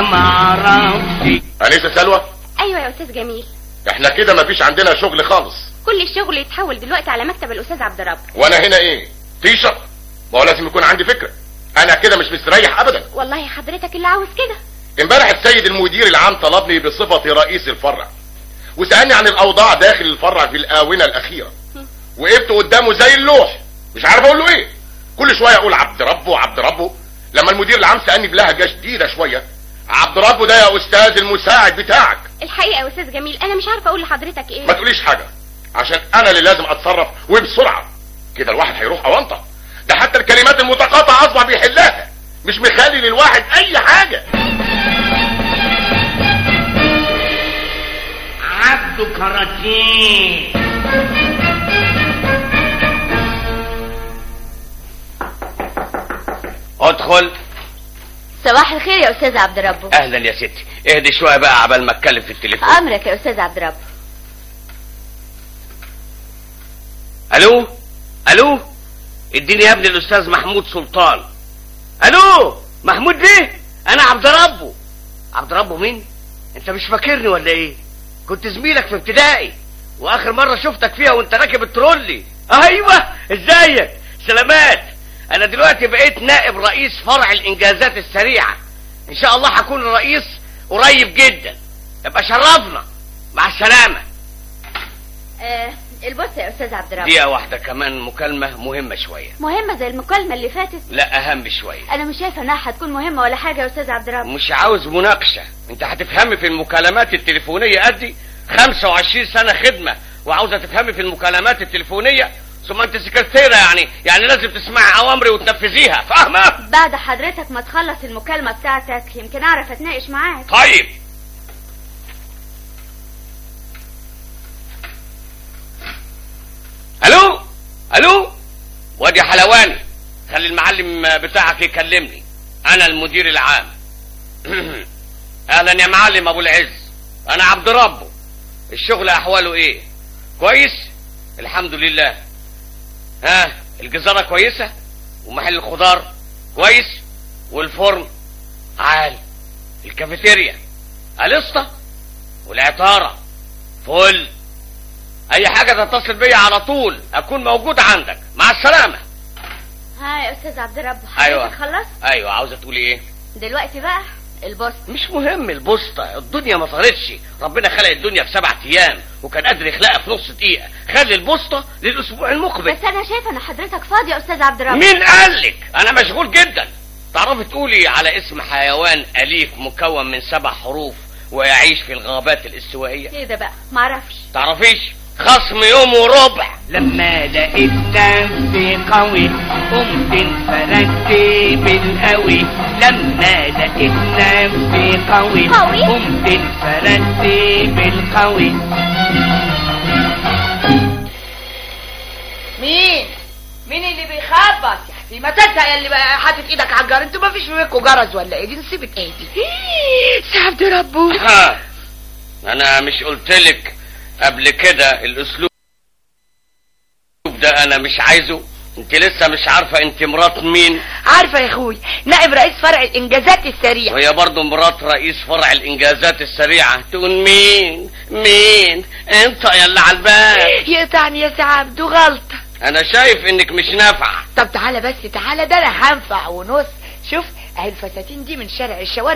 انا ما اعرفش انسه سلوى ايوه يا استاذ جميل احنا كده مفيش عندنا شغل خالص كل الشغل يتحول دلوقتي على مكتب الاستاذ عبد الرب وانا هنا ايه طيشه ما هو لازم يكون عندي فكره انا كده مش مستريح ابدا والله حضرتك اللي عاوز كده امبارح السيد المدير العام طلبني بصفتي رئيس الفرع وسالني عن الاوضاع داخل الفرع في الاونه الاخيره وقفت قدامه زي اللوح مش عارف اقول له ايه كل شويه اقول عبد ربه عبد ربه لما المدير العام سالني بلهجه شديده شويه عبد ربه ده يا استاذ المساعد بتاعك الحقيقه يا استاذ جميل انا مش عارفه اقول لحضرتك ايه ما تقوليش حاجه عشان انا اللي لازم اتصرف وبسرعه كده الواحد هيروح اونطه ده حتى الكلمات المتقاطعه اصبح بيحلها مش مخلي للواحد اي حاجه عبده كراتين ادخل صباح الخير يا استاذ عبد ربه اهلا يا ستي اهدي شويه بقى عبال ما اتكلم في التليفون امرك يا استاذ عبد ربه الو الو اديني يا ابني الاستاذ محمود سلطان الو محمود بيه انا عبد ربه عبد ربه مين انت مش فاكرني ولا ايه كنت زميلك في ابتدائي واخر مره شفتك فيها وانت راكب الترولي ايوه ازيك سلامات انا دلوقتي بقيت نائب رئيس فرع الانجازات السريعه ان شاء الله هكون الرئيس قريب جدا يبقى شرفنا مع السلامه آه البص يا استاذ عبد ربه دقيقه واحده كمان مكالمه مهمه شويه مهمه زي المكالمه اللي فاتت لا اهم شويه انا مش شايفه انها هتكون مهمه ولا حاجه يا استاذ عبد ربه مش عاوز مناقشه انت هتفهمي في المكالمات التليفونيه قدي 25 سنه خدمه وعاوزه تفهمي في المكالمات التليفونيه ثم انت سكرتيره يعني يعني لازم تسمعي اوامري وتنفذيها فاهمه بعد حضرتك ما تخلص المكالمه بتاعتك يمكن اعرف اتناقش معاك طيب الو الو وادي حلواني خلي المعلم بتاعك يكلمني انا المدير العام اهلا يا معلم ابو العز انا عبد ربه الشغل احواله ايه كويس الحمد لله ها الجزارة كويسة ومحل الخضار كويس والفرن عال الكافيتيريا الاسطى والعطارة فل اي حاجة تتصل بيا على طول اكون موجود عندك مع السلامة ها يا استاذ عبد ربه ايوه حضرتك خلصت ايوه عاوزة تقولي ايه دلوقتي بقى البوست مش مهم البوسطة الدنيا ما طارتش ربنا خلق الدنيا في سبعة ايام وكان قادر يخلقها في نص دقيقة خلي البوسطة للاسبوع المقبل بس انا شايفه ان حضرتك فاضي يا استاذ عبد ربه مين قالك انا مشغول جدا تعرفي تقولي على اسم حيوان اليف مكون من سبع حروف ويعيش في الغابات الاستوائية ايه ده بقى معرفش تعرفيش خصم يوم وربع لما لقيت نفسي قوي قمت انفردت بالقوي لما لقيت نفسي قوي قوي؟ قمت انفردت بالقوي مين مين اللي بيخبط في ما تنسى يا اللي بقى حاطط ايدك على الجرس انتوا ما فيش فيكوا جرس ولا ايه دي نسيبة ايه دي سعد ربو ها انا مش قلتلك قبل كده الاسلوب ده انا مش عايزه انت لسه مش عارفة انت مرات مين عارفه يا اخوي نائب رئيس فرع الانجازات السريعه وهي برضو مرات رئيس فرع الانجازات السريعة تقول مين مين انت يا اللي على الباب يقطعني يا سعد دي غلطه انا شايف انك مش نافعة طب تعالى بس تعالى ده انا هنفع ونص شوف اهي الفساتين دي من شارع الشوارع